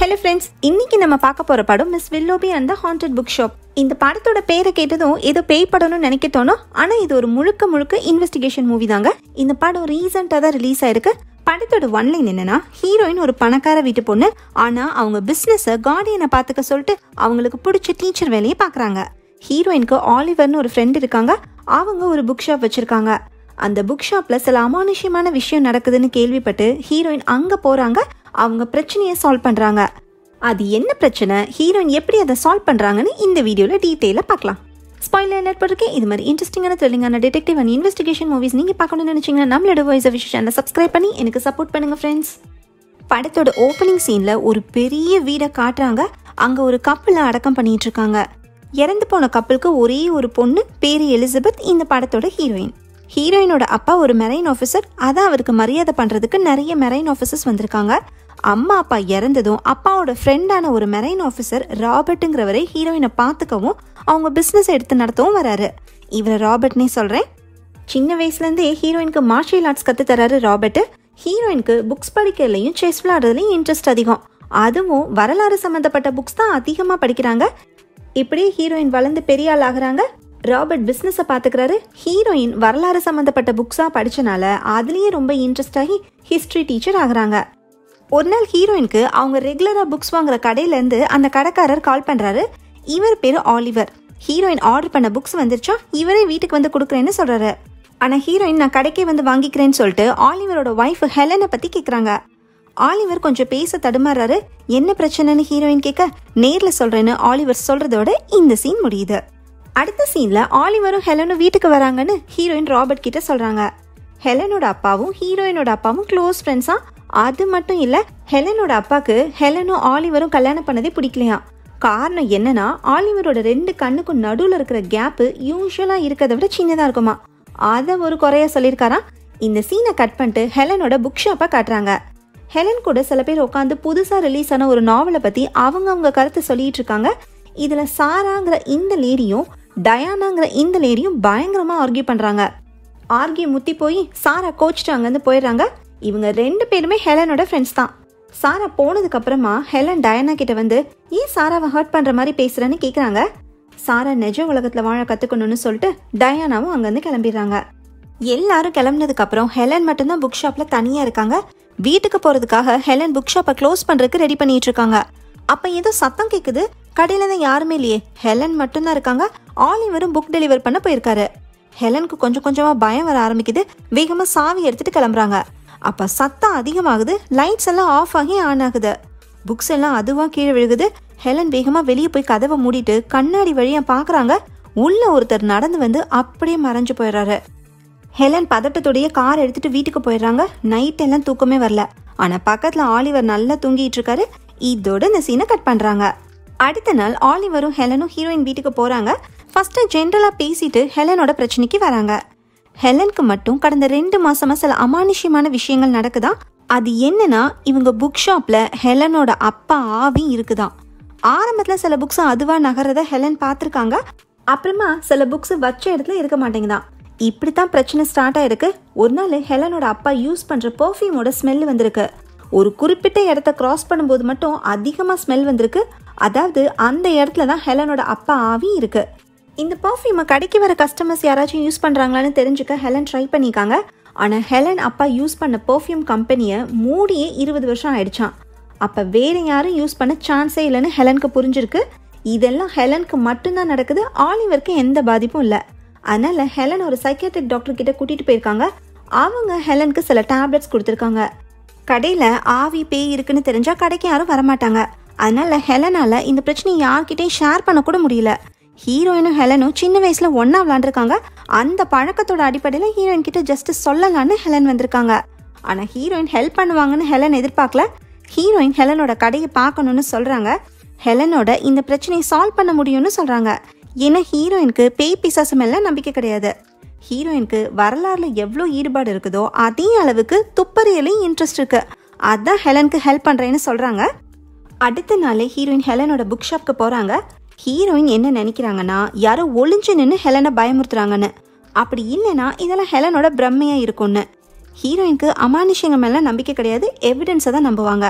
hello friends இன்னைக்கு நம்ம பார்க்க போற படம் Miss Willoughby and the haunted book shop இந்த படத்தோட பேரை கேட்டதும் ஏதோ பேய் படம்னு நினைக்க தோணும் ஆனா இது ஒரு முழுக்க முழுக்க இன்வெஸ்டிகேஷன் மூவி தாங்க இந்த படம் ரீசெண்டாக தான் ரிலீஸ் ஆயிருக்கு படத்தோட ஒன்லைன் என்னன்னா ஹீரோயின் ஒரு பணக்கார வீட்டு பொண்ணு ஆனா அவங்க பிசினஸ் கார்டியனை பாத்துக்க சொல்லிட்டு அவங்களுக்கு பிடிச்ச டீச்சர் வேலையை பாக்குறாங்க ஹீரோயினுக்கு ஆலிவர்னு ஒரு ஃப்ரெண்ட் இருக்காங்க அவங்க ஒரு புக் ஷாப் வச்சிருக்காங்க அந்த புக் ஷாப்ல சில அமானுஷ்யமான விஷயம் நடக்குதுன்னு கேள்விப்பட்டு ஹீரோயின் அங்க போறாங்க அவங்க பிரச்சனையை சால்வ் பண்றாங்க அது என்ன பிரச்சனை ஹீரோயின் எப்படி அதை சால்வ் பண்றாங்கன்னு இந்த வீடியோல டீட்டெயிலாக பார்க்கலாம் ஸ்பாயிலர் அலர்ட் போட்டிருக்கேன் இது மாதிரி இன்ட்ரெஸ்டிங்கான த்ரில்லிங்கான டிடெக்டிவ் அண்ட் இன்வெஸ்டிகேஷன் மூவிஸ் நீங்க பார்க்கணும்னு நினைச்சீங்கன்னா நம்மளோட வாய்ஸ் விஷ் சேனலை சப்ஸ்கிரைப் பண்ணி எனக்கு சப்போர்ட் பண்ணுங்க ஃப்ரெண்ட்ஸ் படத்தோட ஓப்பனிங் சீன்ல ஒரு பெரிய வீடை காட்டுறாங்க அங்க ஒரு கப்பலை அடக்கம் பண்ணிட்டு இருக்காங்க இறந்து போன கப்பலுக்கு ஒரே ஒரு பொண்ணு பேரு எலிசபெத் இந்த படத்தோட ஹீரோயின் ஹீரோயினோட அப்பா ஒரு மெரைன் ஆஃபீஸர் அதான் அவருக்கு மரியாதை பண்றதுக்கு நிறைய மெரைன் ஆஃபீஸர்ஸ் வந்திருக்காங்க அம்மா அப்பா இறந்ததும் அப்பாவோட ஃப்ரெண்டான ஒரு மெரைன் ஆஃபீஸர் ராபர்ட்டுங்கிறவரை ஹீரோயினை பார்த்துக்கவும் அவங்க பிஸ்னஸ் எடுத்து நடத்தவும் வராரு இவரை ராபர்ட்னே சொல்றேன் சின்ன வயசுலேருந்தே ஹீரோயினுக்கு மார்ஷியல் ஆர்ட்ஸ் கற்று தராரு ராபர்ட் ஹீரோயினுக்கு புக்ஸ் படிக்கிறதுலையும் செஸ் விளையாடுறதுலையும் இன்ட்ரெஸ்ட் அதிகம் அதுவும் வரலாறு சம்மந்தப்பட்ட புக்ஸ் தான் அதிகமாக படிக்கிறாங்க இப்படியே ஹீரோயின் வளர்ந்து பெரிய ஆள் ஆகுறாங்க ராபர்ட் பிஸ்னஸை பார்த்துக்கிறாரு ஹீரோயின் வரலாறு சம்மந்தப்பட்ட புக்ஸாக படிச்சனால அதுலேயே ரொம்ப இன்ட்ரெஸ்ட் ஆகி ஹிஸ்ட்ரி டீச்சர் ஆகுறாங்க ஒரு நாள் ஹீரோயினுக்கு அவங்க ரெகுலராக புக்ஸ் வாங்குற கடையிலேருந்து அந்த கடைக்காரர் கால் பண்ணுறாரு இவர் பேர் ஆலிவர் ஹீரோயின் ஆர்டர் பண்ண புக்ஸ் வந்துருச்சா இவரே வீட்டுக்கு வந்து கொடுக்குறேன்னு சொல்கிறாரு ஆனால் ஹீரோயின் நான் கடைக்கே வந்து வாங்கிக்கிறேன்னு சொல்லிட்டு ஆலிவரோட ஒய்ஃப் ஹெலனை பற்றி கேட்குறாங்க ஆலிவர் கொஞ்சம் பேச தடுமாறாரு என்ன பிரச்சனைன்னு ஹீரோயின் கேட்க நேரில் சொல்கிறேன்னு ஆலிவர் சொல்கிறதோட இந்த சீன் முடியுது அடுத்த சீன்ல ஆலிவரும் ஹெலனும் வீட்டுக்கு வராங்கன்னு ஹீரோயின் ராபர்ட் கிட்ட சொல்றாங்க ஹெலனோட அப்பாவும் ஹீரோயினோட அப்பாவும் க்ளோஸ் ஃப்ரெண்ட்ஸா அது மட்டும் இல்ல ஹெலனோட அப்பாக்கு ஹெலனும் ஆலிவரும் கல்யாணம் பண்ணதே பிடிக்கலையாம் காரணம் என்னன்னா ஆலிவரோட ரெண்டு கண்ணுக்கும் நடுவில் இருக்கிற கேப்பு யூஸ்வலா இருக்கிறத விட சின்னதா இருக்குமா அதை ஒரு குறைய சொல்லியிருக்காராம் இந்த சீனை கட் பண்ணிட்டு ஹெலனோட புக் ஷாப்பை காட்டுறாங்க ஹெலன் கூட சில பேர் உட்காந்து புதுசா ரிலீஸ் ஆன ஒரு நாவலை பத்தி அவங்க அவங்க கருத்தை சொல்லிட்டு இருக்காங்க இதுல சாராங்கிற இந்த லேடியும் டயானாங்கிற இந்த லேடியும் பயங்கரமா ஆர்கியூ பண்றாங்க ஆர்கியூ முத்தி போய் சாரா கோச்சிட்டு அங்கேருந்து போயிடுறாங்க இவங்க ரெண்டு பேருமே ஹெலனோட ஃப்ரெண்ட்ஸ் தான் சாரா போனதுக்கு அப்புறமா ஹெலன் டயானா கிட்ட வந்து ஏன் சாராவை ஹர்ட் பண்ற மாதிரி பேசுறேன்னு கேக்குறாங்க சாரா நிஜ உலகத்துல வாழ கத்துக்கணும்னு சொல்லிட்டு டயானாவும் அங்கேருந்து கிளம்பிடுறாங்க எல்லாரும் கிளம்புனதுக்கு அப்புறம் ஹெலன் மட்டும்தான் புக் ஷாப்ல தனியா இருக்காங்க வீட்டுக்கு போறதுக்காக ஹெலன் புக் ஷாப்பை க்ளோஸ் பண்றதுக்கு ரெடி பண்ணிட்டு இருக்காங்க அப்ப ஏதோ சத்தம் கேக்குது கடையில தான் யாருமே இல்லையே ஹெலன் மட்டும்தான் இருக்காங்க ஆலிவரும் புக் டெலிவர் பண்ண போயிருக்காரு ஹெலனுக்கு கொஞ்சம் கொஞ்சமா பயம் வர ஆரம்பிக்குது வேகமா சாவி எடுத்துட்டு கிளம்புறாங்க அப்ப சத்தம் அதிகமாகுது லைட்ஸ் எல்லாம் ஆஃப் ஆகி ஆன் ஆகுது புக்ஸ் எல்லாம் அதுவா கீழே விழுகுது ஹெலன் வேகமா வெளியே போய் கதவை மூடிட்டு கண்ணாடி வழியா பாக்குறாங்க உள்ள ஒருத்தர் நடந்து வந்து அப்படியே மறைஞ்சு போயிடுறாரு ஹெலன் பதட்டத்தோடைய கார் எடுத்துட்டு வீட்டுக்கு போயிடுறாங்க நைட் எல்லாம் தூக்கமே வரல ஆனா பக்கத்துல ஆலிவர் நல்லா தூங்கிட்டு இருக்காரு இதோட இந்த சீனை கட் பண்றாங்க அடுத்த நாள் ஆலிவரும் ஹெலனும் ஹீரோயின் வீட்டுக்கு போறாங்க ஃபர்ஸ்ட் ஜென்ரலா பேசிட்டு ஹெலனோட பிரச்சனைக்கு வராங்க ஹெலனுக்கு மட்டும் கடந்த ரெண்டு மாசமா சில அமானுஷ்யமான விஷயங்கள் நடக்குதா அது என்னன்னா இவங்க புக் ஷாப்ல ஹெலனோட அப்பா ஆவி இருக்குதாம் ஆரம்பத்துல சில புக்ஸ் அதுவா நகர்றத ஹெலன் பார்த்துருக்காங்க அப்புறமா சில புக்ஸ் வச்ச இடத்துல இருக்க மாட்டேங்குதான் இப்படித்தான் பிரச்சனை ஸ்டார்ட் ஆயிருக்கு ஒரு நாள் ஹெலனோட அப்பா யூஸ் பண்ற பெர்ஃப்யூமோட ஸ்மெல் வந்திருக்கு ஒரு குறிப்பிட்ட இடத்த கிராஸ் பண்ணும்போது மட்டும் அதிகமாக ஸ்மெல் வந்திருக்கு அதாவது அந்த இடத்துல தான் ஹெலனோட அப்பா ஆவி இருக்கு இந்த பர்ஃப்யூமை கடைக்கு வர கஸ்டமர்ஸ் யாராச்சும் யூஸ் பண்ணுறாங்களான்னு தெரிஞ்சுக்க ஹெலன் ட்ரை பண்ணிக்காங்க ஆனால் ஹெலன் அப்பா யூஸ் பண்ண பர்ஃப்யூம் கம்பெனியை மூடியே இருபது வருஷம் ஆயிடுச்சான் அப்போ வேற யாரும் யூஸ் பண்ண சான்ஸே இல்லைன்னு ஹெலனுக்கு புரிஞ்சிருக்கு இதெல்லாம் ஹெலனுக்கு மட்டும்தான் நடக்குது ஆலிவருக்கு எந்த பாதிப்பும் இல்லை அதனால ஹெலன் ஒரு சைக்கியாட்ரிக் டாக்டர் கிட்ட கூட்டிட்டு போயிருக்காங்க அவங்க ஹெலனுக்கு சில டேப்லெட்ஸ் கொடுத்துருக்காங்க கடையில் ஆவி பேய் இருக்குன்னு தெரிஞ்சா கடைக்கு யாரும் வரமாட்டாங்க அதனால ஹெலனால இந்த பிரச்சனையை யார்கிட்டயும் ஷேர் பண்ண கூட முடியல ஹீரோயினும் ஹெலனும் சின்ன வயசுல ஒன்னா விளாண்டுருக்காங்க அந்த பழக்கத்தோட அடிப்படையில் ஹீரோயின் கிட்ட ஜஸ்ட் சொல்லலான்னு ஹெலன் வந்திருக்காங்க ஆனா ஹீரோயின் ஹெல்ப் பண்ணுவாங்கன்னு ஹெலன் எதிர்பார்க்கல ஹீரோயின் ஹெலனோட கடையை பார்க்கணும்னு சொல்றாங்க ஹெலனோட இந்த பிரச்சனையை சால்வ் பண்ண முடியும்னு சொல்றாங்க ஏன்னா ஹீரோயினுக்கு பேய் பிசாசு மேல நம்பிக்கை கிடையாது ஹீரோயினுக்கு வரலாறுல எவ்வளோ ஈடுபாடு இருக்குதோ அதே அளவுக்கு துப்பறியலையும் இன்ட்ரெஸ்ட் இருக்கு அதான் ஹெலனுக்கு ஹெல்ப் பண்றேன்னு சொல்றாங்க அடுத்த நாளே ஹீரோயின் ஹெலனோட புக் ஷாப்க்கு போறாங்க ஹீரோயின் என்ன நினைக்கிறாங்கன்னா யாரோ ஒளிஞ்சு நின்று ஹெலனை பயமுறுத்துறாங்கன்னு அப்படி இல்லைன்னா இதெல்லாம் ஹெலனோட பிரம்மையா இருக்கும்னு ஹீரோயினுக்கு அமானுஷ்யங்கள் மேல நம்பிக்கை கிடையாது எவிடன்ஸை தான் நம்புவாங்க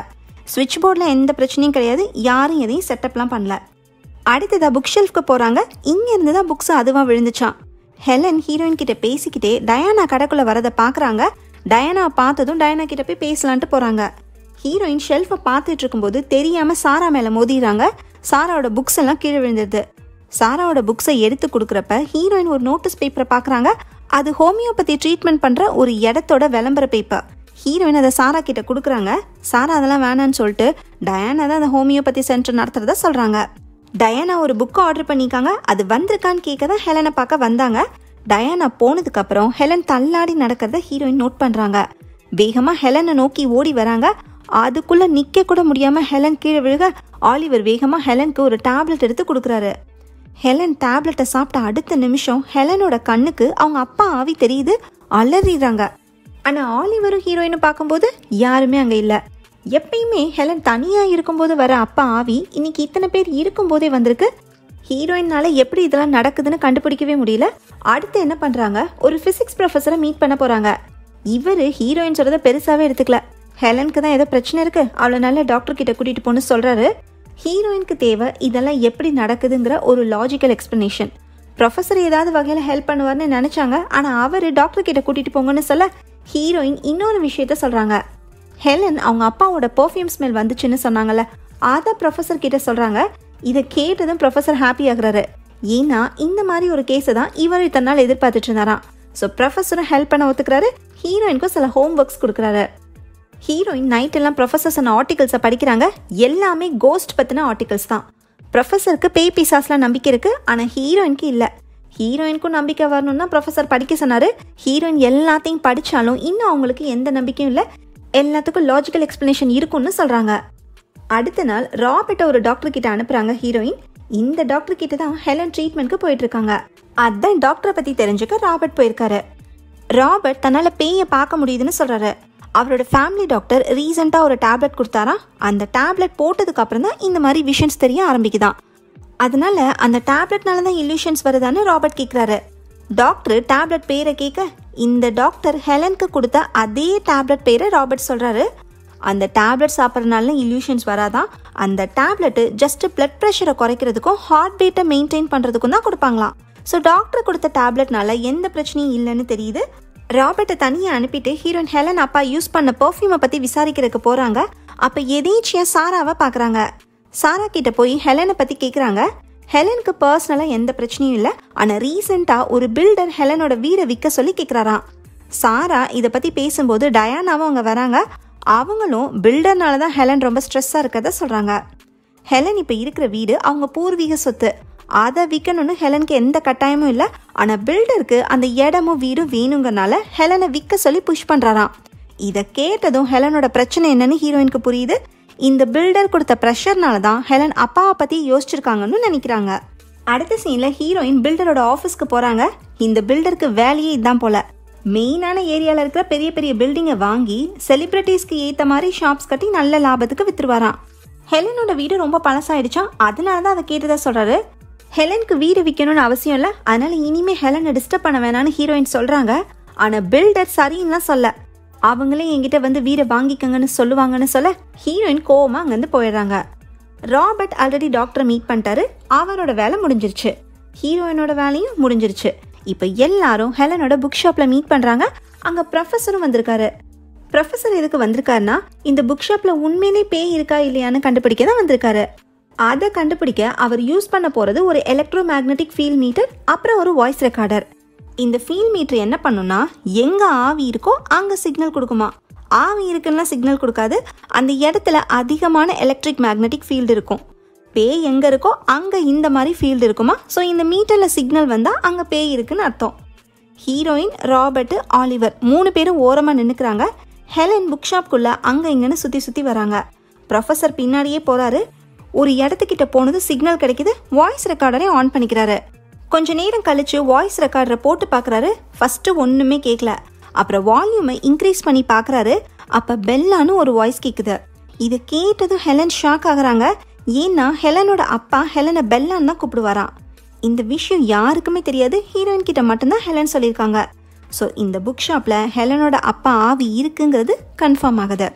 சுவிட்ச் போர்டில் எந்த பிரச்சனையும் கிடையாது யாரும் எதையும் செட்டப்லாம் பண்ணல அடுத்ததா புக் ஷெல்ஃப்க்கு போகிறாங்க இங்கேருந்து தான் புக்ஸ் அதுவாக விழுந்துச்சான் ஹெலன் ஹீரோயின் கிட்ட பேசிக்கிட்டே டயானா கடைக்குள்ளே வரதை பார்க்குறாங்க டயானா பார்த்ததும் டயானா கிட்ட போய் பேசலான்ட்டு போகிறாங்க ஹீரோயின் ஷெல்ஃபை பார்த்துட்டு இருக்கும்போது தெரியாமல் சாரா மேலே மோதிடுறாங்க சாராவோட புக்ஸ் எல்லாம் கீழே விழுந்துருது சாராவோட புக்ஸை எடுத்து கொடுக்குறப்ப ஹீரோயின் ஒரு நோட்டீஸ் பேப்பரை பார்க்குறாங்க அது ஹோமியோபதி ட்ரீட்மெண்ட் பண்ணுற ஒரு இடத்தோட விளம்பர பேப்பர் ஹீரோயின் அதை சாரா கிட்ட கொடுக்குறாங்க சாரா அதெல்லாம் வேணான்னு சொல்லிட்டு டயானா தான் அந்த ஹோமியோபதி சென்டர் நடத்துறதா சொல்கிறாங்க டயானா ஒரு புக்கு ஆர்டர் பண்ணிக்காங்க அது வந்திருக்கான்னு கேட்க தான் ஹெலனை பார்க்க வந்தாங்க டயானா போனதுக்கு அப்புறம் ஹெலன் தள்ளாடி நடக்கிறத ஹீரோயின் நோட் பண்றாங்க வேகமா ஹெலனை நோக்கி ஓடி வராங்க அதுக்குள்ள நிக்க கூட முடியாம ஹெலன் கீழே விழுக ஆலிவர் வேகமா ஹெலனுக்கு ஒரு டேப்லெட் எடுத்து கொடுக்குறாரு ஹெலன் டேப்லெட்டை சாப்பிட்ட அடுத்த நிமிஷம் ஹெலனோட கண்ணுக்கு அவங்க அப்பா ஆவி தெரியுது அலறிடுறாங்க ஆனா ஆலிவரும் ஹீரோயினும் பார்க்கும்போது யாருமே அங்க இல்ல எப்பயுமே ஹெலன் தனியா இருக்கும்போது வர அப்பா ஆவி இன்னைக்கு இத்தனை பேர் இருக்கும்போதே வந்திருக்கு ஹீரோயினால எப்படி இதெல்லாம் நடக்குதுன்னு கண்டுபிடிக்கவே முடியல அடுத்து என்ன பண்றாங்க ஒரு பிசிக்ஸ் ப்ரொஃபஸரை மீட் பண்ண போறாங்க இவர் ஹீரோயின் சொல்றத பெருசாவே எடுத்துக்கல ஹெலனுக்கு தான் ஏதோ பிரச்சனை இருக்கு அவளை நல்ல டாக்டர் கிட்ட கூட்டிட்டு போன்னு சொல்றாரு ஹீரோயினுக்கு தேவை இதெல்லாம் எப்படி நடக்குதுங்கிற ஒரு லாஜிக்கல் எக்ஸ்பிளனேஷன் ப்ரொஃபஸர் ஏதாவது வகையில் ஹெல்ப் பண்ணுவார்னு நினைச்சாங்க ஆனால் அவர் டாக்டர் கிட்ட கூட்டிட்டு போங்கன்னு சொல்ல ஹீரோயின் இன்னொரு விஷயத்த சொல்றாங்க ஹெலன் அவங்க அப்பாவோட பர்ஃப்யூம் ஸ்மெல் வந்துச்சுன்னு சொன்னாங்கல்ல அதை ப்ரொஃபஸர் கிட்ட சொல்றாங்க இதை கேட்டதும் ப்ரொஃபஸர் ஹாப்பி ஆகுறாரு ஏன்னா இந்த மாதிரி ஒரு கேஸை தான் இவர் இத்தனை நாள் எதிர்பார்த்துட்டு இருந்தாராம் ஸோ ப்ரொஃபஸரும் ஹெல்ப் பண்ண ஒத்துக்கிறாரு ஹீரோயினுக்கும் சில ஹோம் ஒர்க்ஸ் கொடுக்குறாரு ஹீரோயின் நைட் எல்லாம் ப்ரொஃபஸர்ஸ் ஆர்டிகல்ஸை படிக்கிறாங்க எல்லாமே கோஸ்ட் பற்றின ஆர்டிகல்ஸ் தான் ப்ரொஃபஸருக்கு பேய் பிசாஸ்லாம் நம்பிக்கை இருக்கு ஆனால் ஹீரோயினுக்கு இல்லை ஹீரோயினுக்கும் நம்பிக்கை வரணும்னா ப்ரொஃபஸர் படிக்க சொன்னாரு ஹீரோயின் எல்லாத்தையும் படிச்சாலும் இன்னும் அவங்களுக்கு எந்த நம்பிக்கையும் இல்லை எல்லாத்துக்கும் லாஜிக்கல் எக்ஸ்பிளனேஷன் இருக்கும்னு சொல்றாங்க அடுத்த நாள் ராபர்ட்டை ஒரு டாக்டர் கிட்ட அனுப்புறாங்க ஹீரோயின் இந்த டாக்டர் கிட்ட தான் ஹெலன் ட்ரீட்மெண்ட்க்கு போயிட்டு இருக்காங்க அதான் டாக்டரை பத்தி தெரிஞ்சுக்க ராபர்ட் போயிருக்காரு ராபர்ட் தன்னால பேயை பார்க்க முடியுதுன்னு சொல்றாரு அவரோட ஃபேமிலி டாக்டர் ரீசெண்டாக ஒரு டேப்லெட் கொடுத்தாரா அந்த டேப்லெட் போட்டதுக்கு அப்புறம் தான் இந்த மாதிரி விஷன்ஸ் தெரிய ஆரம்பிக்குதான் அதனால அந்த டேப்லெட்னால தான் இல்லூஷன்ஸ் வருதான்னு ராபர்ட் கேட்குறாரு டாக்டர் டேப்லெட் பேரை கேட்க இந்த டாக்டர் ஹெலனுக்கு கொடுத்த அதே டேப்லெட் பேரை ராபர்ட் சொல்றாரு அந்த டேப்லெட் சாப்பிட்றதுனால இல்லூஷன்ஸ் வராதான் அந்த டேப்லெட்டு ஜஸ்ட் பிளட் ப்ரெஷரை குறைக்கிறதுக்கும் ஹார்ட் பீட்டை மெயின்டைன் பண்ணுறதுக்கும் தான் கொடுப்பாங்களாம் ஸோ டாக்டர் கொடுத்த டேப்லெட்னால எந்த பிரச்சனையும் இல்லைன்னு தெரியுது ராபர்ட்டை தனியாக அனுப்பிட்டு ஹீரோயின் ஹெலன் அப்பா யூஸ் பண்ண பர்ஃப்யூமை பற்றி விசாரிக்கிறதுக்கு போகிறாங்க அப்போ எதேச்சியாக சாராவை பார்க்குறாங்க சாரா கிட்ட போய் ஹெலனை பற்றி கேட்குறாங்க ஹெலனுக்கு பர்சனலாக எந்த பிரச்சனையும் இல்லை ஆனால் ரீசெண்டாக ஒரு பில்டர் ஹெலனோட வீடை விற்க சொல்லி கேட்குறாராம் சாரா இதை பற்றி பேசும்போது டயானாவும் அங்கே வராங்க அவங்களும் பில்டர்னால தான் ஹெலன் ரொம்ப ஸ்ட்ரெஸ்ஸாக இருக்கிறத சொல்கிறாங்க ஹெலன் இப்போ இருக்கிற வீடு அவங்க பூர்வீக சொத்து அதை விற்கணும்னு ஹெலனுக்கு எந்த கட்டாயமும் இல்லை ஆனால் பில்டருக்கு அந்த இடமும் வீடும் வேணுங்கனால ஹெலனை விற்க சொல்லி புஷ் பண்ணுறாராம் இதை கேட்டதும் ஹெலனோட பிரச்சனை என்னன்னு ஹீரோயினுக்கு புரியுது இந்த பில்டர் கொடுத்த ப்ரெஷர்னால தான் ஹெலன் அப்பாவை பற்றி யோசிச்சிருக்காங்கன்னு நினைக்கிறாங்க அடுத்த சீனில் ஹீரோயின் பில்டரோட ஆஃபீஸ்க்கு போகிறாங்க இந்த பில்டருக்கு வேலையே இதான் போல மெயினான ஏரியாவில் இருக்கிற பெரிய பெரிய பில்டிங்கை வாங்கி செலிபிரிட்டிஸ்க்கு ஏற்ற மாதிரி ஷாப்ஸ் கட்டி நல்ல லாபத்துக்கு வித்துருவாராம் ஹெலனோட வீடு ரொம்ப பழசாயிடுச்சா அதனால தான் அதை கேட்டதா சொல்கிறாரு ஹெலனுக்கு வீடு விற்கணும்னு அவசியம் இல்லை அதனால இனிமே ஹெலனை டிஸ்டர்ப் பண்ண வேணாம்னு ஹீரோயின் சொல்றாங்க ஆனா பில்டர் சரின்னுலாம் சொல்ல அவங்களே என்கிட்ட வந்து வீடை வாங்கிக்கங்கன்னு சொல்லுவாங்கன்னு சொல்ல ஹீரோயின் கோவமா அங்கேருந்து போயிடுறாங்க ராபர்ட் ஆல்ரெடி டாக்டரை மீட் பண்ணிட்டாரு அவரோட வேலை முடிஞ்சிருச்சு ஹீரோயினோட வேலையும் முடிஞ்சிருச்சு இப்போ எல்லாரும் ஹெலனோட புக் ஷாப்ல மீட் பண்றாங்க அங்க ப்ரொஃபஸரும் வந்திருக்காரு ப்ரொஃபஸர் எதுக்கு வந்திருக்காருன்னா இந்த புக் ஷாப்ல உண்மையிலே பேய் இருக்கா இல்லையான்னு கண்டுபிடிக்க தான் வந்திருக்காரு அதை கண்டுபிடிக்க அவர் யூஸ் பண்ண போறது ஒரு எலக்ட்ரோ மேக்னெட்டிக் ஃபீல் மீட்டர் அப்புறம் ஒரு வாய்ஸ் ரெக்கார்டர் இந்த ஃபீல் மீட்டர் என்ன பண்ணும்னா எங்க ஆவி இருக்கோ அங்க சிக்னல் கொடுக்குமா ஆவி இருக்குன்னா சிக்னல் கொடுக்காது அந்த இடத்துல அதிகமான எலக்ட்ரிக் மேக்னெட்டிக் ஃபீல்டு இருக்கும் பேய் எங்க இருக்கோ அங்க இந்த மாதிரி ஃபீல்டு இருக்குமா ஸோ இந்த மீட்டர்ல சிக்னல் வந்தா அங்க பேய் இருக்குன்னு அர்த்தம் ஹீரோயின் ராபர்ட் ஆலிவர் மூணு பேரும் ஓரமாக நின்றுக்கிறாங்க ஹெலன் புக் ஷாப்குள்ள அங்கே இங்கன்னு சுற்றி சுற்றி வராங்க ப்ரொஃபஸர் பின்னாடியே போகிறாரு ஒரு இடத்துக்கிட்ட போனது சிக்னல் கிடைக்குது வாய்ஸ் ரெக்கார்டரை ஆன் பண்ணிக்கிறாரு கொஞ்ச நேரம் கழிச்சு வாய்ஸ் ரெக்கார்டரை போட்டு பார்க்குறாரு ஃபஸ்ட்டு ஒன்றுமே கேட்கல அப்புறம் வால்யூமை இன்க்ரீஸ் பண்ணி பார்க்குறாரு அப்போ பெல்லான்னு ஒரு வாய்ஸ் கேட்குது இதை கேட்டதும் ஹெலன் ஷாக் ஆகுறாங்க ஏன்னா ஹெலனோட அப்பா ஹெலனை பெல்லான்னு தான் கூப்பிடுவாராம் இந்த விஷயம் யாருக்குமே தெரியாது ஹீரோயின் கிட்ட மட்டும்தான் ஹெலன் சொல்லியிருக்காங்க ஸோ இந்த புக் ஷாப்பில் ஹெலனோட அப்பா ஆவி இருக்குங்கிறது கன்ஃபார்ம் ஆகுது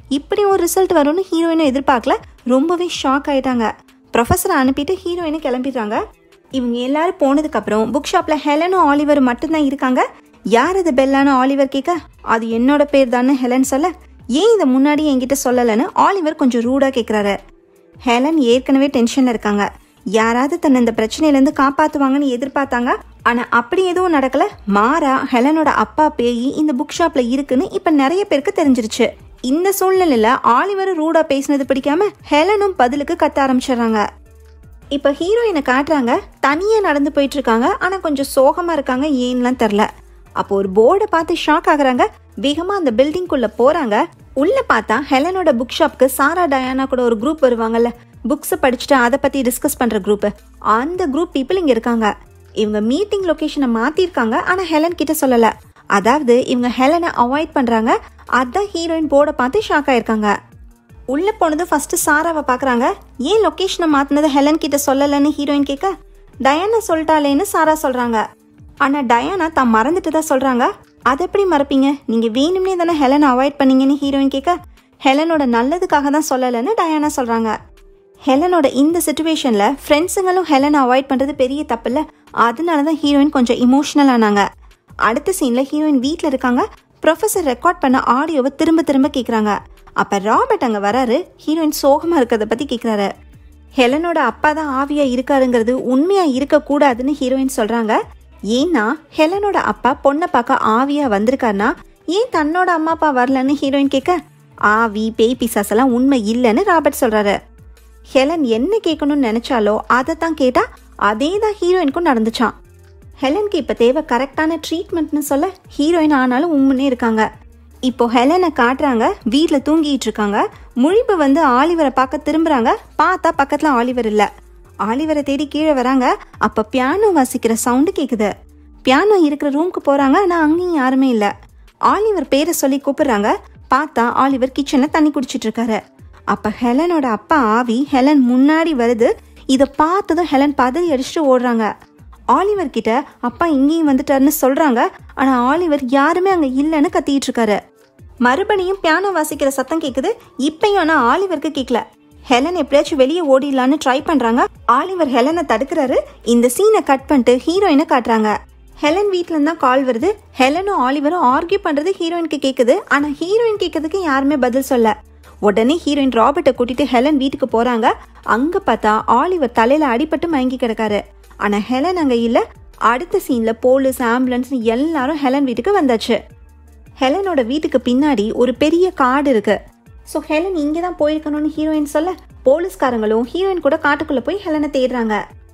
இப்படி ஒரு ரிசல்ட் வரும்னு ஹீரோயினும் எதிர்பார்க்கல ரொம்பவே ஷாக் ஆயிட்டாங்க ப்ரொஃபஸரை அனுப்பிட்டு ஹீரோயினை கிளம்பிடுறாங்க இவங்க எல்லாரும் போனதுக்கு அப்புறம் புக் ஷாப்ல ஹெலனும் ஆலிவர் மட்டும்தான் இருக்காங்க யார் அது பெல்லான்னு ஆலிவர் கேட்க அது என்னோட பேர் தானே ஹெலன் சொல்ல ஏன் இதை முன்னாடி என்கிட்ட சொல்லலைன்னு ஆலிவர் கொஞ்சம் ரூடா கேட்குறாரு ஹெலன் ஏற்கனவே டென்ஷன்ல இருக்காங்க யாராவது தன்னை இந்த பிரச்சனையிலேருந்து காப்பாற்றுவாங்கன்னு எதிர்பார்த்தாங்க ஆனால் அப்படி எதுவும் நடக்கல மாறா ஹெலனோட அப்பா பேய் இந்த புக் ஷாப்ல இருக்குன்னு இப்போ நிறைய பேருக்கு தெரிஞ்சிருச்சு இந்த சூழ்நிலையில ஆலிவர் ரூடா பேசினது பிடிக்காம ஹெலனும் பதிலுக்கு கத்த ஆரம்பிச்சிடுறாங்க இப்போ ஹீரோயினை காட்டுறாங்க தனியாக நடந்து போயிட்டு இருக்காங்க ஆனால் கொஞ்சம் சோகமாக இருக்காங்க ஏன்லாம் தெரில அப்போ ஒரு போர்டை பார்த்து ஷாக் ஆகுறாங்க வேகமாக அந்த பில்டிங்குள்ளே போகிறாங்க உள்ளே பார்த்தா ஹெலனோட புக் ஷாப்க்கு சாரா டயானா கூட ஒரு குரூப் வருவாங்கல்ல புக்ஸை படிச்சுட்டு அதை பற்றி டிஸ்கஸ் பண்ணுற குரூப் அந்த குரூப் பீப்புள் இங்கே இருக்காங்க இவங்க மீட்டிங் லொக்கேஷனை மாற்றிருக்காங்க ஆனால் ஹெலன் கிட்ட சொல்லலை அதாவது இவங்க ஹெலனை அவாய்ட் பண்ணுறாங்க அதான் ஹீரோயின் போர்டை பார்த்து ஷாக் ஆயிருக்காங்க உள்ள போனது ஃபர்ஸ்ட் சாராவை பார்க்குறாங்க ஏன் லொக்கேஷனை மாற்றினது ஹெலன் கிட்ட சொல்லலைன்னு ஹீரோயின் கேட்க டயானா சொல்லிட்டாலேன்னு சாரா சொல்கிறாங்க ஆனால் டயானா தான் மறந்துட்டு தான் சொல்கிறாங்க அதை எப்படி மறப்பீங்க நீங்கள் வேணும்னே தானே ஹெலனை அவாய்ட் பண்ணீங்கன்னு ஹீரோயின் கேட்க ஹெலனோட நல்லதுக்காக தான் சொல்லலைன்னு டயானா சொல்கிறாங்க ஹெலனோட இந்த சுச்சுவேஷனில் ஃப்ரெண்ட்ஸுங்களும் ஹெலனை அவாய்ட் பண்ணுறது பெரிய தப்பு இல்லை அதனால தான் ஹீரோயின் கொஞ்சம் இமோஷனல் ஆனாங்க அடுத்த சீனில் ஹீரோயின் வீட்டில் இருக்காங்க ப்ரொஃபஸர் ரெக்கார்ட் பண்ண ஆடியோவை திரும்ப திரும்ப கேட்குறாங்க அப்போ ராபர்ட் அங்கே வராரு ஹீரோயின் சோகமாக இருக்கிறத பற்றி கேட்குறாரு ஹெலனோட அப்பா தான் ஆவியா இருக்காருங்கிறது உண்மையா இருக்கக்கூடாதுன்னு ஹீரோயின் சொல்றாங்க ஏன்னா ஹெலனோட அப்பா பொண்ணை பார்க்க ஆவியா வந்திருக்காருனா ஏன் தன்னோட அம்மா அப்பா வரலன்னு ஹீரோயின் கேட்க ஆவி பேய் பிசாஸ் எல்லாம் உண்மை இல்லைன்னு ராபர்ட் சொல்றாரு ஹெலன் என்ன கேட்கணும்னு நினைச்சாலோ அதை தான் கேட்டா அதே தான் ஹீரோயினுக்கும் நடந்துச்சான் ஹெலனுக்கு இப்போ தேவை கரெக்டான ட்ரீட்மெண்ட்னு சொல்ல ஹீரோயின் ஆனாலும் உண்மைனே இருக்காங்க இப்போ ஹெலனை காட்டுறாங்க வீட்டில் தூங்கிட்டு இருக்காங்க முழிப்பு வந்து ஆலிவரை பார்க்க திரும்புறாங்க பார்த்தா பக்கத்தில் ஆலிவர் இல்லை ஆலிவரை தேடி கீழே வராங்க அப்போ பியானோ வாசிக்கிற சவுண்டு கேட்குது பியானோ இருக்கிற ரூமுக்கு போகிறாங்க ஆனால் அங்கேயும் யாருமே இல்லை ஆலிவர் பேரை சொல்லி கூப்பிடுறாங்க பார்த்தா ஆலிவர் கிச்சனில் தண்ணி குடிச்சிட்டு இருக்காரு அப்போ ஹெலனோட அப்பா ஆவி ஹெலன் முன்னாடி வருது இதை பார்த்ததும் ஹெலன் பதறி அடிச்சுட்டு ஓடுறாங்க ஆலிவர் கிட்ட அப்பா இங்கேயும் வந்துட்டாருன்னு சொல்றாங்க ஆனா ஆலிவர் யாருமே அங்க இல்லைன்னு கத்திட்டு இருக்காரு மறுபடியும் பியானோ வாசிக்கிற சத்தம் கேக்குது இப்பயும் ஆனா ஆலிவருக்கு கேட்கல ஹெலன் எப்படியாச்சும் வெளியே ஓடிடலான்னு ட்ரை பண்றாங்க ஆலிவர் ஹெலனை தடுக்கிறாரு இந்த சீனை கட் பண்ணிட்டு ஹீரோயினை காட்டுறாங்க ஹெலன் வீட்ல இருந்தா கால் வருது ஹெலனும் ஆலிவரும் ஆர்கியூ பண்றது ஹீரோயினுக்கு கேக்குது ஆனா ஹீரோயின் கேட்கறதுக்கு யாருமே பதில் சொல்ல உடனே ஹீரோயின் ராபர்ட்டை கூட்டிட்டு ஹெலன் வீட்டுக்கு போறாங்க அங்க பார்த்தா ஆலிவர் தலையில அடிபட்டு மயங்கி கிடக்காரு ஆனா ஹெலன் அங்க இல்ல அடுத்த சீன்ல போலீஸ் ஆம்புலன்ஸ் எல்லாரும் ஹெலன் வீட்டுக்கு வந்தாச்சு ஹெலனோட வீட்டுக்கு பின்னாடி ஒரு பெரிய காடு இருக்கு ஸோ ஹெலன் இங்கே தான் போயிருக்கணும்னு ஹீரோயின் சொல்ல போலீஸ்காரங்களும் ஹீரோயின் கூட காட்டுக்குள்ள போய் ஹெலனை தேடுறாங்க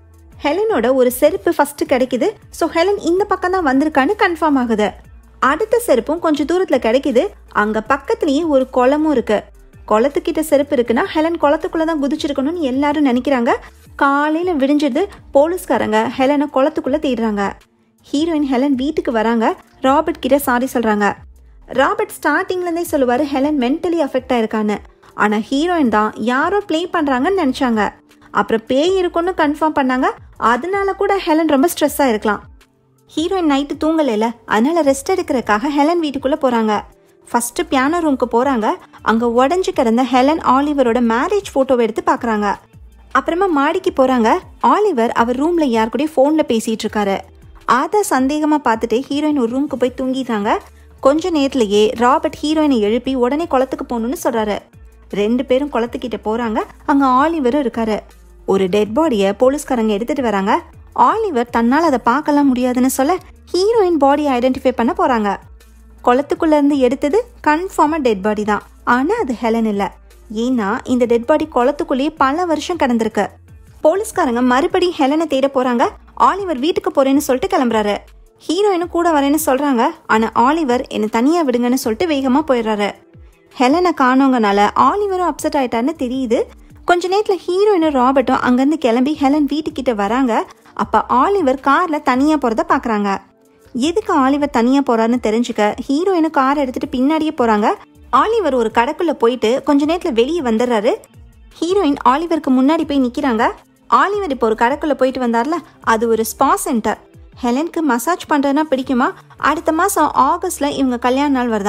ஹெலனோட ஒரு செருப்பு ஃபர்ஸ்ட் கிடைக்குது ஸோ ஹெலன் இந்த பக்கம் தான் வந்திருக்கான்னு கன்ஃபார்ம் ஆகுது அடுத்த செருப்பும் கொஞ்சம் தூரத்துல கிடைக்குது அங்க பக்கத்துலயே ஒரு குளமும் இருக்கு குளத்துக்கிட்ட செருப்பு இருக்குன்னா ஹெலன் குளத்துக்குள்ள தான் குதிச்சிருக்கணும்னு எல்லாரும் நினைக்கிறாங்க காலையில விடிஞ்சது போலீஸ்காரங்க ஹெலனை குளத்துக்குள்ள தேடுறாங்க ஹீரோயின் ஹெலன் வீட்டுக்கு வராங்க ராபர்ட் கிட்ட சாரி சொல்றாங்க ராபர்ட் ஸ்டார்டிங்ல இருந்தே சொல்லுவாரு ஹெலன் மென்டலி அஃபெக்ட் ஆயிருக்கான்னு ஆனா ஹீரோயின் தான் யாரோ ப்ளே பண்றாங்கன்னு நினைச்சாங்க அப்புறம் பேய் இருக்கும்னு கன்ஃபார்ம் பண்ணாங்க அதனால கூட ஹெலன் ரொம்ப ஸ்ட்ரெஸ் ஆயிருக்கலாம் ஹீரோயின் நைட்டு தூங்கலைல அதனால ரெஸ்ட் எடுக்கிறதுக்காக ஹெலன் வீட்டுக்குள்ள போறாங்க ஃபர்ஸ்ட் பியானோ ரூமுக்கு போறாங்க அங்க உடஞ்சு கிடந்த ஹெலன் ஆலிவரோட மேரேஜ் போட்டோவை எடுத்து பாக்குறாங்க அப்புறமா மாடிக்கு போறாங்க ஆலிவர் அவர் ரூம்ல யார் கூடயும் ஃபோன்ல பேசிட்டு இருக்காரு அதை சந்தேகமா பார்த்துட்டு ஹீரோயின் ஒரு ரூமுக்கு போய் தூங்கிட்டாங்க கொஞ்ச நேரத்திலேயே ராபர்ட் ஹீரோயினை எழுப்பி உடனே குளத்துக்கு போகணும்னு சொல்றாரு ரெண்டு பேரும் குளத்துக்கிட்ட போறாங்க அங்க ஆலிவரும் இருக்காரு ஒரு டெட் பாடியை போலீஸ்காரங்க எடுத்துட்டு வராங்க ஆலிவர் தன்னால் அதை பார்க்கலாம் முடியாதுன்னு சொல்ல ஹீரோயின் பாடியை ஐடென்டிஃபை பண்ண போறாங்க குளத்துக்குள்ள இருந்து எடுத்தது கன்ஃபார்மா டெட் பாடி தான் ஆனா அது ஹெலன் இல்ல ஏன்னா இந்த டெட் பாடி குளத்துக்குள்ளேயே பல வருஷம் கிடந்திருக்கு போலீஸ்காரங்க மறுபடியும் ஹெலனை தேட போறாங்க ஆலிவர் வீட்டுக்கு போறேன்னு சொல்லிட்டு கிளம்புறாரு ஹீரோயினும் கூட வரேன்னு சொல்றாங்க ஆனா ஆலிவர் என்னை தனியா விடுங்கன்னு சொல்லிட்டு வேகமா போயிடுறாரு ஹெலனை காணோங்கனால ஆலிவரும் அப்செட் ஆயிட்டாருன்னு தெரியுது கொஞ்ச நேரத்துல ஹீரோயினும் ராபர்ட்டும் அங்கிருந்து கிளம்பி ஹெலன் வீட்டுக்கிட்ட வராங்க அப்ப ஆலிவர் கார்ல தனியா போறத பாக்குறாங்க எதுக்கு ஆலிவர் தனியா போறாருன்னு தெரிஞ்சுக்க ஹீரோயினும் கார் எடுத்துட்டு பின்னாடியே போறாங்க ஆலிவர் ஒரு கடைக்குள்ள போயிட்டு கொஞ்ச நேரத்துல வெளியே வந்துடுறாரு ஹீரோயின் ஆலிவருக்கு முன்னாடி போய் நிக்கிறாங்க ஆலிவர் இப்போ ஒரு கடைக்குள்ள போயிட்டு வந்தார்ல அது ஒரு ஸ்பா சென்டர் ஹெலனுக்கு மசாஜ் பண்றதுனா பிடிக்குமா அடுத்த மாசம் ஆகஸ்ட்ல இவங்க கல்யாண நாள் வருதாம்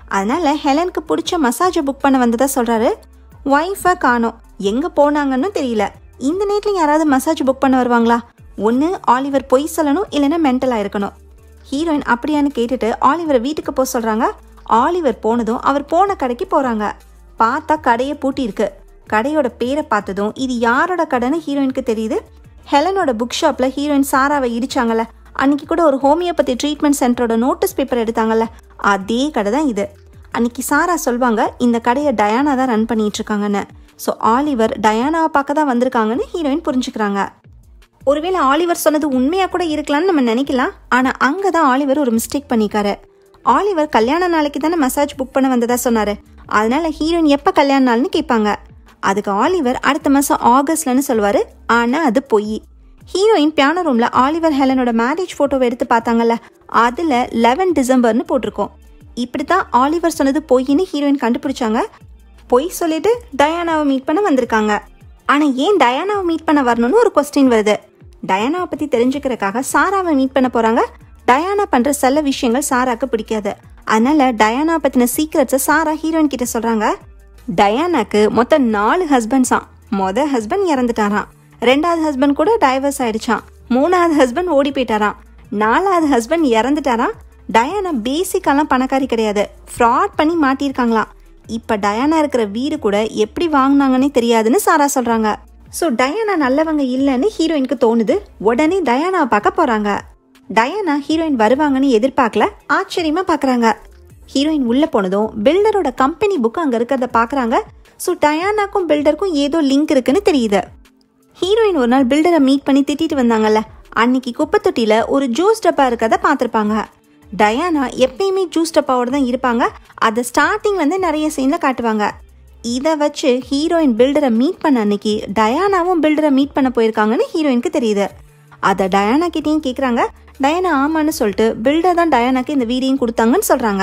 அதனால ஹெலனுக்கு பிடிச்ச மசாஜை புக் பண்ண வந்ததா சொல்றாரு ஒய்ஃபை காணோம் எங்க போனாங்கன்னு தெரியல இந்த நேரத்துல யாராவது மசாஜ் புக் பண்ண வருவாங்களா ஒன்று ஆலிவர் பொய் சொல்லணும் இல்லைன்னா மென்டலாக இருக்கணும் ஹீரோயின் அப்படியான்னு கேட்டுட்டு ஆலிவரை வீட்டுக்கு போக சொல்றாங்க ஆலிவர் போனதும் அவர் போன கடைக்கு போறாங்க பார்த்தா கடையை பூட்டி இருக்கு கடையோட பேரை பார்த்ததும் இது யாரோட கடைன்னு ஹீரோயினுக்கு தெரியுது ஹெலனோட புக் ஷாப்ல ஹீரோயின் சாராவை இடிச்சாங்கல்ல அன்னைக்கு கூட ஒரு ஹோமியோபதி ட்ரீட்மெண்ட் சென்டரோட நோட்டீஸ் பேப்பர் எடுத்தாங்கல்ல அதே கடை தான் இது அன்னைக்கு சாரா சொல்வாங்க இந்த கடையை டயானா தான் ரன் பண்ணிட்டு இருக்காங்கன்னு ஸோ ஆலிவர் டயானாவை பார்க்க தான் வந்திருக்காங்கன்னு ஹீரோயின் புரிஞ்சுக்கிறாங்க ஒருவேளை ஆலிவர் சொன்னது உண்மையாக கூட இருக்கலாம்னு நம்ம நினைக்கலாம் ஆனால் அங்கே தான் ஆலிவர் ஒரு மிஸ்டேக் பண்ணிக்காரு ஆலிவர் கல்யாண நாளைக்கு தானே மசாஜ் புக் பண்ண வந்ததா சொன்னாரு அதனால ஹீரோயின் எப்போ கல்யாண நாள்னு கேட்பாங்க அதுக்கு ஆலிவர் அடுத்த மாதம் ஆகஸ்ட்லன்னு சொல்லுவாரு ஆனால் அது பொய் ஹீரோயின் பியானோ ரூம்ல ஆலிவர் ஹெலனோட மேரேஜ் ஃபோட்டோவை எடுத்து பார்த்தாங்கல்ல அதில் லெவன் டிசம்பர்னு போட்டிருக்கோம் இப்படி தான் ஆலிவர் சொன்னது பொய்ன்னு ஹீரோயின் கண்டுபிடிச்சாங்க பொய் சொல்லிட்டு டயானாவை மீட் பண்ண வந்திருக்காங்க ஆனால் ஏன் டயானாவை மீட் பண்ண வரணும்னு ஒரு கொஸ்டின் வருது டயானாவை பற்றி தெரிஞ்சுக்கிறதுக்காக சாராவை மீட் பண்ண போகிறாங்க டயானா பண்ணுற சில விஷயங்கள் சாராக்கு பிடிக்காது அதனால டயானா பற்றின சீக்ரெட்ஸை சாரா ஹீரோயின் கிட்ட சொல்கிறாங்க டயானாக்கு மொத்தம் நாலு ஹஸ்பண்ட்ஸாம் மொத ஹஸ்பண்ட் இறந்துட்டாராம் ரெண்டாவது ஹஸ்பண்ட் கூட டைவர்ஸ் ஆயிடுச்சான் மூணாவது ஹஸ்பண்ட் ஓடி போயிட்டாராம் நாலாவது ஹஸ்பண்ட் இறந்துட்டாராம் டயானா பேசிக்காலாம் பணக்காரி கிடையாது ஃப்ராட் பண்ணி மாட்டியிருக்காங்களாம் இப்போ டயானா இருக்கிற வீடு கூட எப்படி வாங்கினாங்கன்னே தெரியாதுன்னு சாரா சொல்கிறாங்க ஸோ டயானா நல்லவங்க இல்லைன்னு ஹீரோயினுக்கு தோணுது உடனே டயானாவை பார்க்க போகிறாங்க டயானா ஹீரோயின் வருவாங்கன்னு எதிர்பார்க்கல ஆச்சரியமா பார்க்குறாங்க ஹீரோயின் உள்ளே போனதும் பில்டரோட கம்பெனி புக் அங்கே இருக்கிறத பார்க்குறாங்க ஸோ டயானாக்கும் பில்டருக்கும் ஏதோ லிங்க் இருக்குன்னு தெரியுது ஹீரோயின் ஒரு நாள் பில்டரை மீட் பண்ணி திட்டிட்டு வந்தாங்கல்ல அன்னைக்கு குப்பை தொட்டியில ஒரு ஜூஸ் டப்பா இருக்கதை பார்த்துருப்பாங்க டயானா எப்பயுமே ஜூஸ் டப்பாவோட தான் இருப்பாங்க அதை ஸ்டார்டிங்ல இருந்து நிறைய சீன்ல காட்டுவாங்க இதை வச்சு ஹீரோயின் பில்டரை மீட் பண்ண அன்னைக்கு டயானாவும் பில்டரை மீட் பண்ண போயிருக்காங்கன்னு ஹீரோயினுக்கு தெரியுது அதை டயானா கிட்டேயும் கேட்குறாங்க டயானா ஆமான்னு சொல்லிட்டு பில்டர் தான் டயானாக்கு இந்த வீடியும் கொடுத்தாங்கன்னு சொல்றாங்க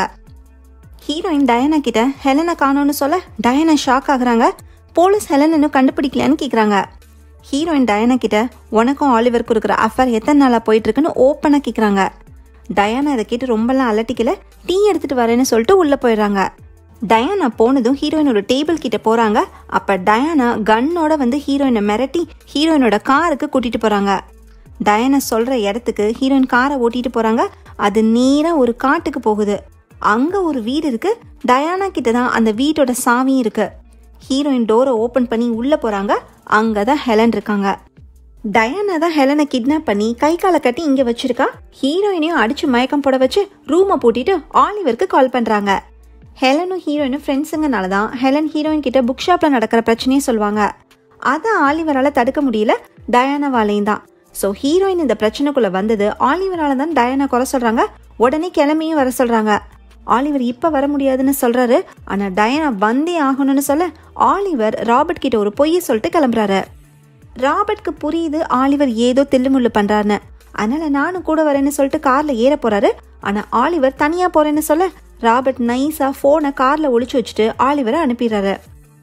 ஹீரோயின் டயானா கிட்ட ஹெலனை காணோன்னு சொல்ல டயானா ஷாக் ஆகுறாங்க போலீஸ் ஹெலன் இன்னும் கண்டுபிடிக்கலன்னு கேட்குறாங்க ஹீரோயின் டயானா கிட்ட உனக்கும் ஆலிவருக்கும் இருக்கிற அஃபேர் எத்தனை நாளாக போயிட்டு இருக்குன்னு ஓப்பனாக கேட்குறாங்க டயானா இதை கேட்டு ரொம்பலாம் அலட்டிக்கல டீ எடுத்துட்டு வரேன்னு சொல்லிட்டு உள்ளே போயிடுறாங்க டயானா போனதும் ஹீரோயினோட டேபிள் கிட்ட போறாங்க அப்ப டயானா கன்னோட வந்து ஹீரோயினை மிரட்டி ஹீரோயினோட காருக்கு கூட்டிட்டு போறாங்க டயானா சொல்ற இடத்துக்கு ஹீரோயின் காரை ஓட்டிட்டு போறாங்க அது நேரா ஒரு காட்டுக்கு போகுது அங்க ஒரு வீடு இருக்கு டயானா கிட்ட தான் அந்த வீட்டோட சாவியும் இருக்கு ஹீரோயின் டோரை ஓபன் பண்ணி உள்ள போறாங்க அங்கதான் ஹெலன் இருக்காங்க டயானா தான் ஹெலனை கிட்னாப் பண்ணி கை காலை கட்டி இங்க வச்சிருக்கா ஹீரோயினையும் அடிச்சு மயக்கம் போட வச்சு ரூமை பூட்டிட்டு ஆலிவருக்கு கால் பண்றாங்க ஹெலனும் ஹீரோயினும் ஃப்ரெண்ட்ஸுங்கனால தான் ஹெலன் ஹீரோயின் கிட்ட புக் ஷாப்ல நடக்கிற பிரச்சனையே சொல்லுவாங்க அதை ஆலிவரால தடுக்க முடியல டயானாவாலையும் தான் ஸோ ஹீரோயின் இந்த பிரச்சனைக்குள்ள வந்தது ஆலிவரால தான் டயானா குறை சொல்றாங்க உடனே கிளம்பியும் வர சொல்றாங்க ஆலிவர் இப்ப வர முடியாதுன்னு சொல்றாரு ஆனா டயானா வந்தே ஆகணும்னு சொல்ல ஆலிவர் ராபர்ட் கிட்ட ஒரு பொய்யை சொல்லிட்டு கிளம்புறாரு ராபர்ட்க்கு புரியுது ஆலிவர் ஏதோ தில்லுமுள்ளு பண்றாருன்னு அதனால நானும் கூட வரேன்னு சொல்லிட்டு கார்ல ஏற போறாரு ஆனா ஆலிவர் தனியா போறேன்னு சொல்ல ராபர்ட் நைஸா போனை கார்ல ஒளிச்சு வச்சுட்டு ஆலிவரை அனுப்பிடுறாரு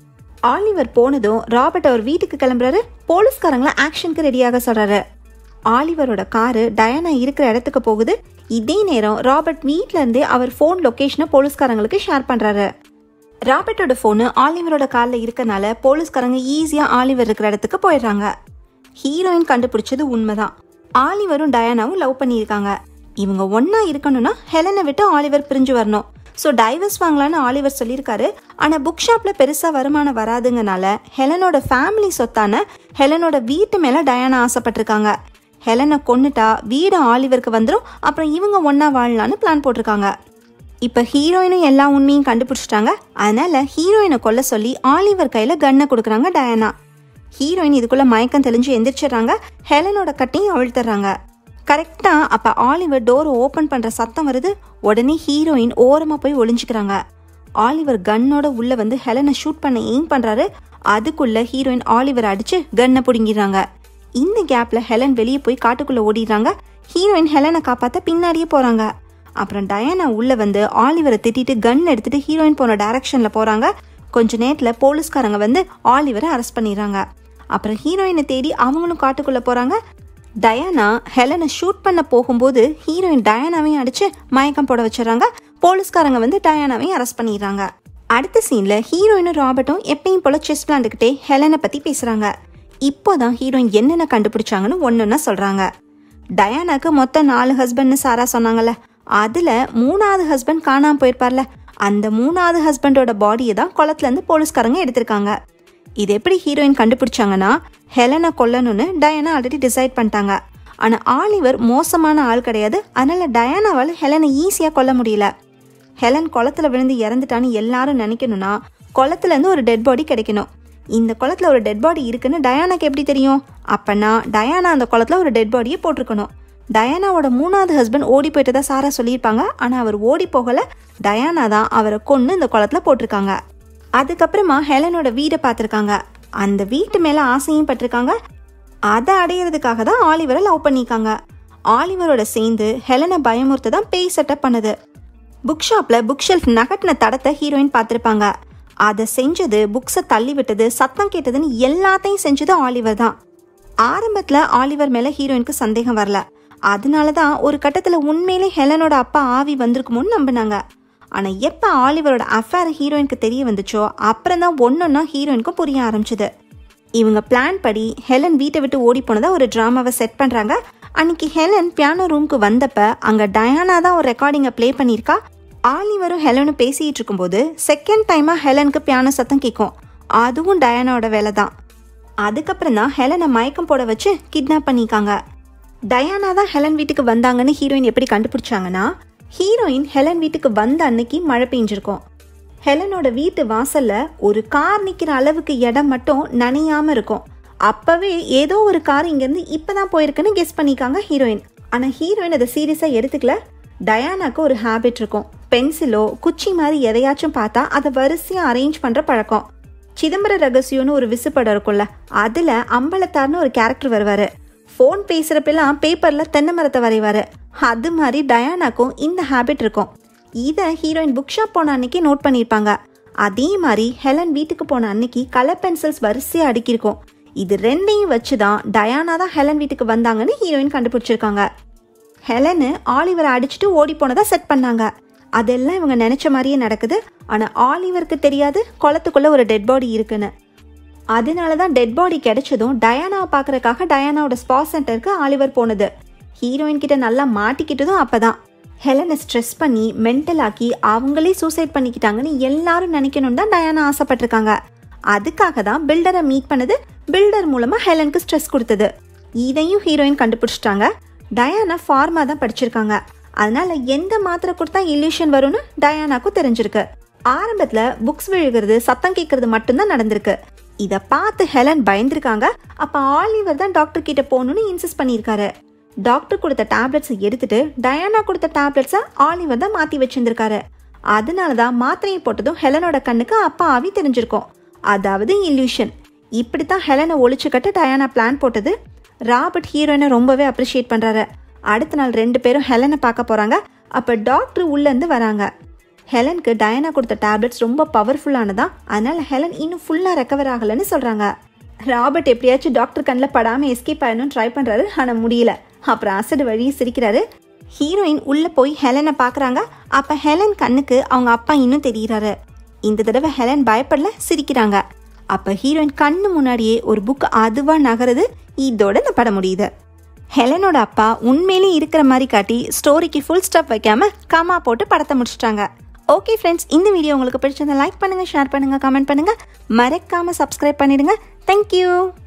ஆலிவர் போனதும் ராபர்ட் அவர் வீட்டுக்கு கிளம்புறாரு போலீஸ்காரங்களை ஆக்ஷனுக்கு ரெடியாக சொல்றாரு ஆலிவரோட காரு டயானா இருக்கிற இடத்துக்கு போகுது இதே நேரம் ராபர்ட் வீட்ல இருந்தே அவர் ஃபோன் லொகேஷனை போலீஸ்காரங்களுக்கு ஷேர் பண்றாரு ராபர்ட்டோட ஃபோனு ஆலிவரோட காலில் இருக்கனால போலீஸ்காரங்க ஈஸியாக ஆலிவர் இருக்கிற இடத்துக்கு போயிடுறாங்க ஹீரோயின் கண்டுபிடிச்சது உண்மைதான் ஆலிவரும் டயானாவும் லவ் பண்ணியிருக்காங்க இவங்க ஒன்றா இருக்கணும்னா ஹெலனை விட்டு ஆலிவர் பிரிஞ்சு வரணும் ஸோ டைவர்ஸ் வாங்கலான்னு ஆலிவர் சொல்லியிருக்காரு ஆனால் புக் ஷாப்பில் பெருசாக வருமானம் வராதுங்கனால ஹெலனோட ஃபேமிலி சொத்தான ஹெலனோட வீட்டு மேலே டயானா ஆசைப்பட்டிருக்காங்க ஹெலனை கொன்னுட்டா வீடு ஆலிவருக்கு வந்துடும் அப்புறம் இவங்க ஒன்றா வாழலான்னு பிளான் போட்டிருக்காங்க இப்போ ஹீரோயினும் எல்லா உண்மையும் கண்டுபிடிச்சிட்டாங்க அதனால ஹீரோயினை கொல்ல சொல்லி ஆலிவர் கையில் கன்னை கொடுக்குறாங்க டயானா ஹீரோயின் இதுக்குள்ள மயக்கம் தெளிஞ்சு எந்திரிச்சிடுறாங்க ஹெலனோட கட்டையும் அவிழ்த்துறாங்க கரெக்டாக அப்போ ஆலிவர் டோர் ஓப்பன் பண்ணுற சத்தம் வருது உடனே ஹீரோயின் ஓரமாக போய் ஒளிஞ்சுக்கிறாங்க ஆலிவர் கன்னோட உள்ள வந்து ஹெலனை ஷூட் பண்ண எய்ம் பண்ணுறாரு அதுக்குள்ள ஹீரோயின் ஆலிவர் அடிச்சு கன்னை பிடுங்கிடுறாங்க இந்த கேப்ல ஹெலன் வெளியே போய் காட்டுக்குள்ள ஓடிடுறாங்க ஹீரோயின் ஹெலனை காப்பாத்த பின்னாடியே போறாங்க அப்புறம் டயானா உள்ள வந்து ஆலிவரை திட்டிட்டு கன் எடுத்துட்டு ஹீரோயின் போன டைரக்ஷன்ல போறாங்க கொஞ்ச நேரத்துல போலீஸ்காரங்க வந்து ஆலிவரை அரெஸ்ட் பண்ணிடுறாங்க அப்புறம் ஹீரோயினை தேடி அவங்களும் காட்டுக்குள்ள போறாங்க டயானா ஹெலனை ஷூட் பண்ண போகும்போது ஹீரோயின் டயானாவையும் அடிச்சு மயக்கம் போட வச்சிடறாங்க போலீஸ்காரங்க வந்து டயானாவையும் அரெஸ்ட் பண்ணிடுறாங்க அடுத்த சீன்ல ஹீரோயினும் ராபர்ட்டும் எப்பயும் போல செஸ் விளாண்டுக்கிட்டே ஹெலனை பத்தி பேசுறாங்க இப்போதான் ஹீரோயின் என்னென்ன கண்டுபிடிச்சாங்கன்னு ஒன்னொன்னா சொல்றாங்க டயானாக்கு மொத்தம் நாலு ஹஸ்பண்ட்னு சாரா சொன்னாங்கல்ல அதுல மூணாவது ஹஸ்பண்ட் காணாம போயிருப்பார்ல அந்த மூணாவது ஹஸ்பண்டோட பாடியை தான் குளத்துல இருந்து போலீஸ்காரங்க எடுத்திருக்காங்க இது எப்படி ஹீரோயின் கண்டுபிடிச்சாங்கன்னா ஹெலனை கொல்லணும்னு டயானா ஆல்ரெடி டிசைட் பண்ணிட்டாங்க ஆனா ஆலிவர் மோசமான ஆள் கிடையாது அதனால டயானாவால் ஹெலனை ஈஸியா கொல்ல முடியல ஹெலன் குளத்துல விழுந்து இறந்துட்டான்னு எல்லாரும் நினைக்கணும்னா குளத்துல இருந்து ஒரு டெட் பாடி கிடைக்கணும் இந்த குளத்துல ஒரு டெட் பாடி இருக்குன்னு டயானாக்கு எப்படி தெரியும் அப்பனா டயானா அந்த குளத்துல ஒரு டெட் பாடியை போட்டிருக்கணும் டயானாவோட மூணாவது ஹஸ்பண்ட் ஓடி போயிட்டதா சாரா சொல்லியிருப்பாங்க ஆனா அவர் ஓடி போகல டயானா தான் அவரை கொன்னு இந்த குளத்துல போட்டிருக்காங்க அதுக்கப்புறமா ஹெலனோட வீடை பார்த்துருக்காங்க அந்த வீட்டு மேல ஆசையும் பட்டிருக்காங்க அதை அடையிறதுக்காக தான் ஆலிவரை லவ் பண்ணிக்காங்க ஆலிவரோட சேர்ந்து ஹெலனை பயமுறுத்த தான் பேய் செட்டப் பண்ணுது புக் ஷாப்ல புக் ஷெல்ஃப் நகட்டின தடத்தை ஹீரோயின் பார்த்துருப்பாங்க அதை செஞ்சது புக்ஸை தள்ளி விட்டது சத்தம் கேட்டதுன்னு எல்லாத்தையும் செஞ்சது ஆலிவர் தான் ஆரம்பத்தில் ஆலிவர் மேலே ஹீரோயினுக்கு சந்தேகம் வரல அதனால தான் ஒரு கட்டத்தில் உண்மையிலே ஹெலனோட அப்பா ஆவி வந்திருக்குமோன்னு நம்பினாங்க ஆனால் எப்போ ஆலிவரோட அஃபேர் ஹீரோயினுக்கு தெரிய வந்துச்சோ அப்புறம் தான் ஒன்றொன்னா ஹீரோயினுக்கும் புரிய ஆரம்பிச்சுது இவங்க பிளான் படி ஹெலன் வீட்டை விட்டு ஓடி போனதா ஒரு ட்ராமாவை செட் பண்ணுறாங்க அன்னைக்கு ஹெலன் பியானோ ரூமுக்கு வந்தப்ப அங்கே டயானா தான் ஒரு ரெக்கார்டிங்கை ப்ளே பண்ணியிருக்கா ஆலிவரும் ஹெலனும் பேசிட்டு இருக்கும்போது செகண்ட் டைமாக ஹெலனுக்கு பியானோ சத்தம் கேட்கும் அதுவும் டயானாவோட வேலை தான் அதுக்கப்புறம் தான் ஹெலனை மயக்கம் போட வச்சு கிட்னாப் பண்ணிக்காங்க டயானா தான் ஹெலன் வீட்டுக்கு வந்தாங்கன்னு ஹீரோயின் எப்படி கண்டுபிடிச்சாங்கன்னா ஹீரோயின் ஹெலன் வீட்டுக்கு வந்த அன்னைக்கு மழை பெஞ்சிருக்கும் ஹெலனோட வீட்டு வாசல்ல ஒரு கார் நிக்கிற அளவுக்கு இடம் மட்டும் நனையாம இருக்கும் அப்பவே ஏதோ ஒரு கார் இங்கேருந்து இப்பதான் போயிருக்குன்னு கெஸ் பண்ணிக்காங்க ஹீரோயின் ஆனா ஹீரோயின் அதை சீரியஸா எடுத்துக்கல டயானாக்கு ஒரு ஹேபிட் இருக்கும் பென்சிலோ குச்சி மாதிரி எதையாச்சும் பார்த்தா அதை வரிசையா அரேஞ்ச் பண்ற பழக்கம் சிதம்பர ரகசியம்னு ஒரு விசுப்படம் இருக்கும்ல அதுல அம்பலத்தார்னு ஒரு கேரக்டர் வருவாரு ஃபோன் பேசுறப்பெல்லாம் பேப்பர்ல தென்னை மரத்தை வரைவாரு அது மாதிரி டயானாக்கும் இந்த ஹேபிட் இருக்கும் இதை ஹீரோயின் புக் ஷாப் போன அன்னைக்கு நோட் பண்ணியிருப்பாங்க அதே மாதிரி ஹெலன் வீட்டுக்கு போன அன்னைக்கு கலர் பென்சில்ஸ் வரிசையா அடுக்கியிருக்கும் இது ரெண்டையும் வச்சு தான் டயானா தான் ஹெலன் வீட்டுக்கு வந்தாங்கன்னு ஹீரோயின் கண்டுபிடிச்சிருக்காங்க ஹெலனு ஆலிவரை அடிச்சுட்டு ஓடி போனதா செட் பண்ணாங்க அதெல்லாம் இவங்க நினைச்ச மாதிரியே நடக்குது ஆனா ஆலிவருக்கு தெரியாது குளத்துக்குள்ள ஒரு டெட் பாடி இருக்குன்னு அதனால தான் டெட் பாடி கிடைச்சதும் டயானாவை பார்க்கறதுக்காக டயானாவோட ஸ்பா சென்டருக்கு ஆலிவர் போனது ஹீரோயின் கிட்ட நல்லா மாட்டிக்கிட்டதும் அப்பதான் ஹெலனை ஸ்ட்ரெஸ் பண்ணி மென்டல் ஆக்கி அவங்களே சூசைட் பண்ணிக்கிட்டாங்கன்னு எல்லாரும் நினைக்கணும் தான் டயானா ஆசைப்பட்டிருக்காங்க அதுக்காக தான் பில்டரை மீட் பண்ணது பில்டர் மூலமா ஹெலனுக்கு ஸ்ட்ரெஸ் கொடுத்தது இதையும் ஹீரோயின் கண்டுபிடிச்சிட்டாங்க டயானா ஃபார்மா தான் படிச்சிருக்காங்க அதனால எந்த மாத்திரை கொடுத்தா இல்யூஷன் வரும்னு டயானாக்கும் தெரிஞ்சிருக்கு ஆரம்பத்துல புக்ஸ் விழுகிறது சத்தம் கேட்கறது மட்டும்தான் நடந்திருக்கு இத பார்த்து ஹெலன் பயந்துருக்காங்க அப்ப ஆலிவர் தான் டாக்டர் கிட்ட போகணும்னு இன்சிஸ்ட் பண்ணியிருக்காரு டாக்டர் கொடுத்த டேப்லெட்ஸை எடுத்துட்டு டயானா கொடுத்த டேப்லெட்ஸை ஆலிவர் தான் மாத்தி வச்சிருந்திருக்காரு அதனால தான் மாத்திரையை போட்டதும் ஹெலனோட கண்ணுக்கு அப்பா ஆவி தெரிஞ்சிருக்கும் அதாவது இல்யூஷன் இப்படித்தான் ஹெலனை ஒழிச்சு கட்ட டயானா பிளான் போட்டது ராபர்ட் ஹீரோயினை ரொம்பவே அப்ரிஷியேட் பண்றாரு அடுத்த நாள் ரெண்டு பேரும் ஹெலனை பார்க்க போறாங்க அப்ப டாக்டர் உள்ள இருந்து வராங்க ஹெலனுக்கு டயானா கொடுத்த டேப்லெட்ஸ் ரொம்ப பவர்ஃபுல்லானதா அதனால ஹெலன் இன்னும் ஃபுல்லா ரெக்கவர் ஆகலைன்னு சொல்றாங்க ராபர்ட் எப்படியாச்சும் டாக்டர் கண்ணில் படாம எஸ்கேப் ஆகணும்னு ட்ரை பண்றாரு ஆனா முடியல அப்புறம் அசடு வழியே சிரிக்கிறாரு ஹீரோயின் உள்ள போய் ஹெலனை பார்க்கறாங்க அப்ப ஹெலன் கண்ணுக்கு அவங்க அப்பா இன்னும் தெரியுறாரு இந்த தடவை ஹெலன் பயப்படல சிரிக்கிறாங்க அப்ப ஹீரோயின் கண்ணு முன்னாடியே ஒரு புக் அதுவா நகருது இதோட இந்த படம் முடியுது ஹெலனோட அப்பா உண்மையிலேயே இருக்கிற மாதிரி காட்டி ஸ்டோரிக்கு ஃபுல் ஸ்டாப் வைக்காம கமா போட்டு படத்தை முடிச்சிட்டாங்க ஓகே ஃப்ரெண்ட்ஸ் இந்த வீடியோ உங்களுக்கு பிடிச்சிருந்தா லைக் பண்ணுங்க ஷேர் பண்ணுங்க கமெண்ட் பண்ணுங்க மறக்காம சப்ஸ்கிரைப் பண்ணிடுங்க தேங்க்யூ